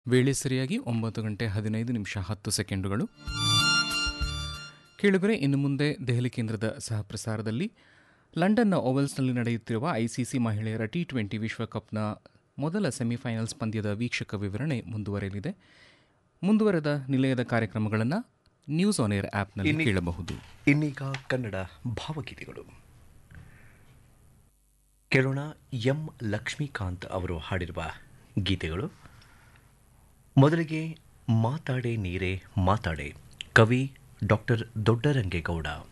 ವೇಳೆ ಸರಿಯಾಗಿ ಒಂಬತ್ತು ಗಂಟೆ ಹದಿನೈದು ನಿಮಿಷ ಹತ್ತು ಸೆಕೆಂಡುಗಳು ಕೇಳುಗರೆ ಇನ್ನು ಮುಂದೆ ದೆಹಲಿ ಕೇಂದ್ರದ ಸಹಪ್ರಸಾರದಲ್ಲಿ ಲಂಡನ್ನ ಓವಲ್ಸ್ನಲ್ಲಿ ನಡೆಯುತ್ತಿರುವ ಐಸಿಸಿ ಮಹಿಳೆಯರ ಟಿ ಟ್ವೆಂಟಿ ವಿಶ್ವಕಪ್ನ ಮೊದಲ ಸೆಮಿಫೈನಲ್ಸ್ ಪಂದ್ಯದ ವೀಕ್ಷಕ ವಿವರಣೆ ಮುಂದುವರೆಯಲಿದೆ ಮುಂದುವರೆದ ನಿಲಯದ ಕಾರ್ಯಕ್ರಮಗಳನ್ನು ನ್ಯೂಸ್ ಆನ್ ಏರ್ ಆ್ಯಪ್ನಲ್ಲಿ ಇನ್ನಿ- ಕೇಳಬಹುದು ಇನ್ನೀಗ ಕನ್ನಡ ಭಾವಗೀತೆಗಳು ಕೇಳೋಣ ಎಂ ಲಕ್ಷ್ಮೀಕಾಂತ್ ಅವರು ಹಾಡಿರುವ ಗೀತೆಗಳು ಮೊದಲಿಗೆ ಮಾತಾಡೆ ನೀರೇ ಮಾತಾಡೆ ಕವಿ ಡಾಕ್ಟರ್ ದೊಡ್ಡರಂಗೇಗೌಡ